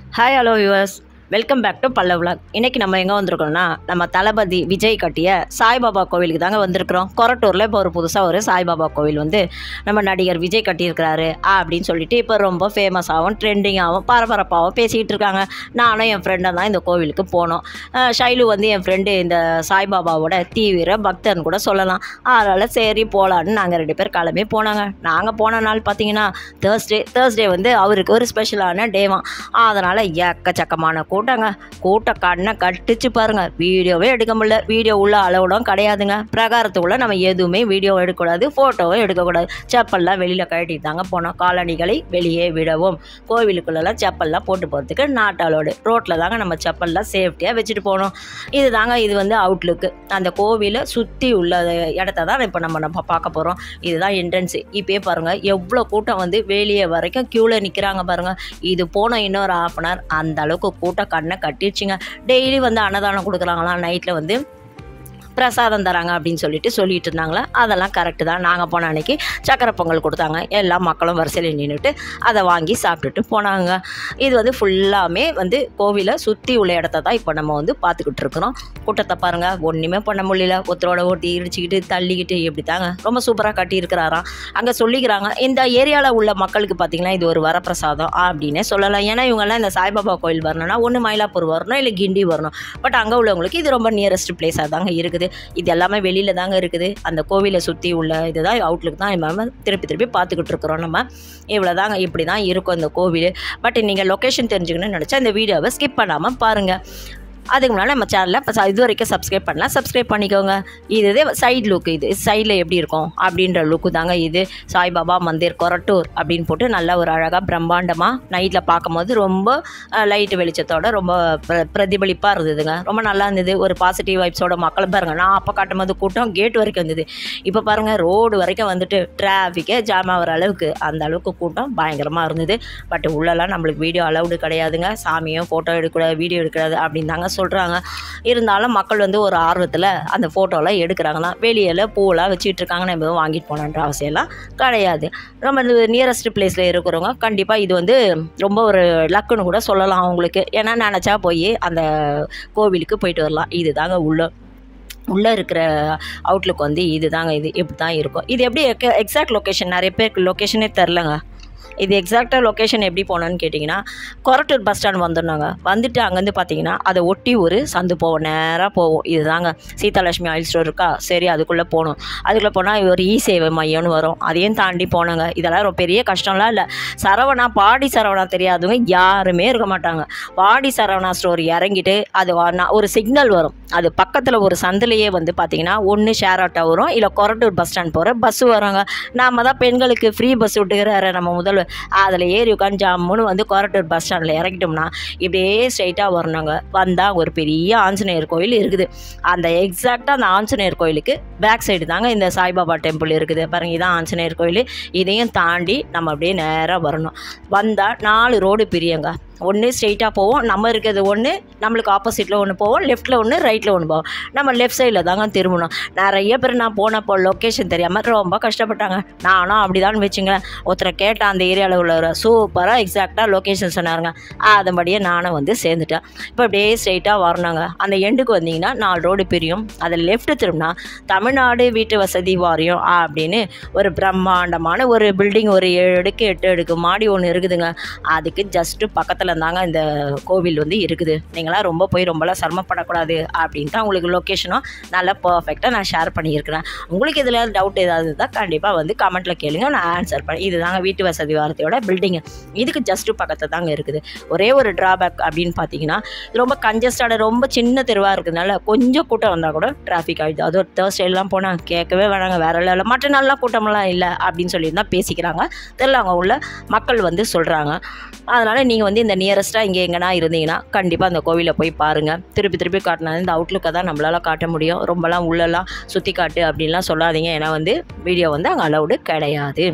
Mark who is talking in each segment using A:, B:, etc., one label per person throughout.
A: hi hello US welcome back to Pallav vlog இன்னைக்கு நம்ம எங்கே வந்திருக்கோம்னா நம்ம தளபதி விஜய் கட்டிய சாய்பாபா கோவிலுக்கு தாங்க வந்திருக்கிறோம் கொரட்டூரில் இப்போ ஒரு புதுசாக ஒரு சாய்பாபா கோவில் வந்து நம்ம நடிகர் விஜய் கட்டியிருக்கிறாரு அப்படின்னு சொல்லிட்டு இப்போ ரொம்ப ஃபேமஸாகவும் ட்ரெண்டிங்காகவும் பரபரப்பாகவும் பேசிகிட்டு இருக்காங்க நானும் என் ஃப்ரெண்டும் தான் இந்த கோவிலுக்கு போனோம் அஹ் ஷைலு வந்து என் ஃப்ரெண்டு இந்த சாய்பாபாவோட தீவிர பக்தர்னு கூட சொல்லலாம் அதனால் சரி போகலான்னு நாங்கள் ரெண்டு பேர் கிளம்பி போனாங்க நாங்கள் போன நாள் பார்த்தீங்கன்னா தேர்ஸ்டே தேர்ஸ்டே வந்து அவருக்கு ஒரு ஸ்பெஷலான டேவாம் அதனால் எக்கச்சக்கமான கூட்டங்க கூட்ட கண்ணை கட்டிச்சு பாருங்க வீடியோவே எடுக்க முடியல வீடியோ உள்ள அளவுடும் கிடையாதுங்க பிரகாரத்துக்குள்ளே நம்ம எதுவுமே வீடியோ எடுக்கக்கூடாது ஃபோட்டோவும் எடுக்கக்கூடாது செப்பல்லாம் வெளியில் கழட்டிட்டு தாங்க போனோம் காலணிகளை வெளியே விடவும் கோவிலுக்குள்ளெல்லாம் செப்பல்லாம் போட்டு போகிறதுக்கு நாட்டாளோடு ரோட்டில் தாங்க நம்ம செப்பல்லாம் சேஃப்டியாக வச்சுட்டு போகணும் இது தாங்க இது வந்து அவுட்லுக்கு அந்த கோவிலை சுற்றி உள்ள இடத்த தான் இப்போ நம்ம நம்ம பார்க்க போகிறோம் இதுதான் என்ட்ரன்ஸு இப்பயே பாருங்கள் எவ்வளோ கூட்டம் வந்து வெளியே வரைக்கும் க்யூவில் நிற்கிறாங்க பாருங்கள் இது போன இன்னொரு ஹாஃப் அன் ஹவர் அந்த அளவுக்கு கூட்டம் கண்ணை கட்டிடுச்சுங்க டெய்லி வந்து அன்னதானம் கொடுக்குறாங்களாம் நைட்டில் வந்து பிரசாதம் தராங்க அப்படின்னு சொல்லிட்டு சொல்லிட்டு இருந்தாங்களா அதெல்லாம் கரெக்டு தான் நாங்கள் போன அன்னைக்கு சக்கரை பொங்கல் கொடுத்தாங்க எல்லா மக்களும் வரிசையில் நின்றுட்டு அதை வாங்கி சாப்பிட்டுட்டு போனாங்க இது வந்து ஃபுல்லாமே வந்து கோவிலை சுற்றி உள்ள இடத்த தான் இப்போ நம்ம வந்து பார்த்துக்கிட்டு இருக்கிறோம் கூட்டத்தை பாருங்கள் ஒன்றுமே பண்ண முடியல ஒருத்தரோட ஓட்டி இடிச்சிக்கிட்டு தள்ளிக்கிட்டு எப்படி தாங்க ரொம்ப சூப்பராக கட்டியிருக்கிறாராம் அங்கே சொல்லிக்கிறாங்க இந்த ஏரியாவில் உள்ள மக்களுக்கு பார்த்தீங்கன்னா இது ஒரு வரப்பிரசாதம் அப்படின்னே சொல்லலாம் ஏன்னா இவங்கெல்லாம் இந்த சாய்பாபா கோயில் வரணும்னா ஒன்று மயிலாப்பூர் வரணும் இல்லை கிண்டி வரணும் பட் அங்கே உள்ளவங்களுக்கு இது ரொம்ப நியரஸ்ட் பிளேஸாக தாங்க இருக்குது இது எல்லாமே வெளியில் தாங்க இருக்குது அந்த கோவிலை சுற்றி உள்ள இதுதான் அவுட்லுக் தான் நம்ம திருப்பி திருப்பி பார்த்துக்கிட்டு இருக்கிறோம் நம்ம இவ்வளோ தாங்க இப்படி தான் இருக்கும் இந்த கோவில் பட் நீங்கள் லொக்கேஷன் தெரிஞ்சுக்கணும்னு நினச்சா இந்த வீடியோவை ஸ்கிப் பண்ணாமல் பாருங்கள் அதுக்கு முன்னாடி நம்ம சேனலில் இப்போ இது வரைக்கும் சப்ஸ்கிரைப் பண்ணலாம் சப்ஸ்கிரைப் பண்ணிக்கோங்க இது இதே சைடு லுக் இது சைடில் எப்படி இருக்கும் அப்படின்ற லுக்கு தாங்க இது சாய்பாபா மந்திர் கொரட்டூர் அப்படின்னு போட்டு நல்ல ஒரு அழகாக பிரம்மாண்டமாக நைட்டில் பார்க்கும்போது ரொம்ப லைட் வெளிச்சத்தோட ரொம்ப பிர பிரதிபலிப்பாக இருந்ததுங்க ரொம்ப நல்லா இருந்தது ஒரு பாசிட்டிவ் வைப்ஸோட மக்கள் பாருங்க நான் அப்போ காட்டும்போது கூட்டம் கேட் வரைக்கும் இருந்தது இப்போ பாருங்கள் ரோடு வரைக்கும் வந்துட்டு டிராஃபிக்கே ஜாம் ஆகிற அளவுக்கு அந்த அளவுக்கு கூட்டம் பயங்கரமாக இருந்தது பட் உள்ளெல்லாம் நம்மளுக்கு வீடியோ அலௌடு கிடையாதுங்க சாமியும் ஃபோட்டோ எடுக்கக்கூடாது வீடியோ எடுக்கிறாது அப்படின்னு தாங்க சொல்கிறாங்க இருந்தாலும் மக்கள் வந்து ஒரு ஆர்வத்தில் அந்த ஃபோட்டோலாம் எடுக்கிறாங்கன்னா வெளியில் பூவெல்லாம் வச்சுட்டு இருக்காங்க நம்ம எதுவும் வாங்கிட்டு போகணுன்ற அவசியம்லாம் கிடையாது ரொம்ப நியரஸ்ட் பிளேஸில் இருக்கிறவங்க கண்டிப்பாக இது வந்து ரொம்ப ஒரு லக்குன்னு கூட சொல்லலாம் அவங்களுக்கு ஏன்னா நினச்சா போய் அந்த கோவிலுக்கு போயிட்டு வரலாம் இது தாங்க உள்ள உள்ளே இருக்கிற அவுட்லுக் வந்து இது தாங்க இது இப்படி தான் இருக்கும் இது எப்படி எக்ஸாக்ட் லொக்கேஷன் நிறைய பேருக்கு லொக்கேஷனே தெரிலங்க இது எக்ஸாக்டாக லொக்கேஷன் எப்படி போனோன்னு கேட்டிங்கன்னா கொரட்டூர் பஸ் ஸ்டாண்ட் வந்துடனாங்க வந்துட்டு அங்கேருந்து பார்த்தீங்கன்னா அதை ஒட்டி ஒரு சந்து போவோம் நேராக போவோம் இதுதாங்க சீதாலட்சுமி ஆயில் ஸ்டோர் இருக்கா சரி அதுக்குள்ளே போகணும் அதுக்குள்ளே போனால் ஒரு இ சேவை மையம்னு வரும் அதையும் தாண்டி போனாங்க இதெல்லாம் ரொம்ப பெரிய கஷ்டம்லாம் இல்லை சரவணா பாடி சரவணா தெரியாதவங்க யாருமே இருக்க மாட்டாங்க பாடி சரவணா ஸ்டோர் இறங்கிட்டு அது வ- நான் ஒரு சிக்னல் வரும் அது பக்கத்தில் ஒரு சந்திலேயே வந்து பார்த்தீங்கன்னா ஒன்று ஷேர் ஆட்டோ வரும் இல்லை கொரட்டூர் பஸ் ஸ்டாண்ட் போகிற பஸ் வராங்க நாம தான் பெண்களுக்கு ஃப்ரீ பஸ் விட்டுக்கிறாரு நம்ம முதல்வர் அதில் ஏறி உட்காந்து ஜம்முன்னு வந்து கொரட்டூர் பஸ் ஸ்டாண்டில் இறங்கிட்டோம்னா இப்படியே ஸ்ட்ரைட்டாக வரணுங்க வந்தால் ஒரு பெரிய ஆஞ்சநேயர் கோயில் இருக்குது அந்த எக்ஸாக்டாக அந்த ஆஞ்சநேயர் கோயிலுக்கு பேக் சைடு தாங்க இந்த சாய்பாபா டெம்பிள் இருக்குது பாருங்க இதான் ஆஞ்சநேயர் கோயில் இதையும் தாண்டி நம்ம அப்படியே நேராக வரணும் வந்தால் நாலு ரோடு பிரியங்க ஒன்று ஸ்ட்ரெயிட்டாக போவோம் நம்ம இருக்கிறது ஒன்று நம்மளுக்கு ஆப்போசிட்டில் ஒன்று போவோம் லெஃப்ட்டில் ஒன்று ரைட்டில் ஒன்று போவோம் நம்ம லெஃப்ட் சைடில் தாங்க திரும்பணும் நிறைய பேர் நான் போனப்போ லொக்கேஷன் தெரியாமல் ரொம்ப கஷ்டப்பட்டாங்க நானும் அப்படி தான் வச்சுங்களேன் ஒருத்தரை கேட்டேன் அந்த ஏரியாவில் உள்ளவர் சூப்பராக எக்ஸாக்டாக லொக்கேஷன் சொன்னாருங்க அதன்படியே நானும் வந்து சேர்ந்துட்டேன் இப்போ அப்படியே ஸ்ட்ரெயிட்டாக வரணுங்க அந்த எண்டுக்கு வந்தீங்கன்னா நாலு ரோடு பிரியும் அதில் லெஃப்ட் திரும்பினா தமிழ்நாடு வீட்டு வசதி வாரியம் அப்படின்னு ஒரு பிரம்மாண்டமான ஒரு பில்டிங் ஒரு ஏழு அடுக்கு எட்டு அடுக்கு மாடி ஒன்று இருக்குதுங்க அதுக்கு ஜஸ்ட்டு பக்கத்தில் தாங்க இந்த கோவில் வந்து இருக்குது நீங்களாம் ரொம்ப போய் ரொம்பலாம் சிரமப்படக்கூடாது அப்படின்ட்டு உங்களுக்கு லொக்கேஷனும் நல்லா பர்ஃபெக்டாக நான் ஷேர் பண்ணியிருக்கிறேன் உங்களுக்கு இதில் டவுட் ஏதாவது இருந்தால் கண்டிப்பாக வந்து கமெண்ட்டில் கேளுங்க நான் ஆன்சர் பண்ணேன் இதுதாங்க வீட்டு வசதி வாரத்தையோட பில்டிங்கு இதுக்கு ஜஸ்ட்டு பக்கத்தில் தாங்க இருக்குது ஒரே ஒரு ட்ராபேக் அப்படின்னு பார்த்தீங்கன்னா இது ரொம்ப கஞ்சஸ்டான ரொம்ப சின்ன தெருவாக இருக்கிறதுனால கொஞ்சம் கூட்டம் வந்தால் கூட டிராஃபிக் ஆகிடுது அதுவும் தேர்ஸ்டேலாம் போனால் கேட்கவே வேணாங்க வேற இல்லை மற்ற நாள்லாம் கூட்டமெல்லாம் இல்லை அப்படின்னு சொல்லி தான் பேசிக்கிறாங்க தெரியல அவங்க உள்ள மக்கள் வந்து சொல்கிறாங்க அதனால் நீங்கள் வந்து இந்த நியரஸ்ட்டாக இங்கே எங்கன்னா இருந்தீங்கன்னா கண்டிப்பாக அந்த கோவிலை போய் பாருங்கள் திருப்பி திருப்பி காட்டினா இந்த அவுட்லுக்கை தான் நம்மளால் காட்ட முடியும் ரொம்பலாம் உள்ளெல்லாம் சுற்றி காட்டு அப்படின்லாம் சொல்லாதீங்க ஏன்னா வந்து வீடியோ வந்து அங்கே அலௌடு கிடையாது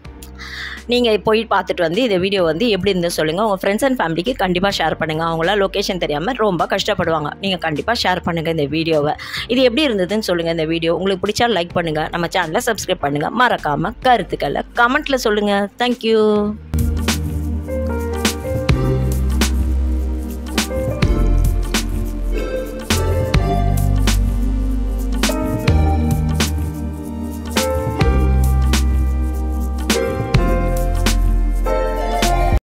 A: நீங்கள் போய் பார்த்துட்டு வந்து இந்த வீடியோ வந்து எப்படி இருந்து சொல்லுங்கள் உங்கள் ஃப்ரெண்ட்ஸ் அண்ட் ஃபேமிலிக்கு கண்டிப்பாக ஷேர் பண்ணுங்கள் அவங்களாம் லொக்கேஷன் தெரியாமல் ரொம்ப கஷ்டப்படுவாங்க நீங்கள் கண்டிப்பாக ஷேர் பண்ணுங்கள் இந்த வீடியோவை இது எப்படி இருந்ததுன்னு சொல்லுங்கள் இந்த வீடியோ உங்களுக்கு பிடிச்சா லைக் பண்ணுங்கள் நம்ம சேனலை சப்ஸ்கிரைப் பண்ணுங்கள் மறக்காமல் கருத்துக்களை கமெண்ட்டில் சொல்லுங்கள் தேங்க்யூ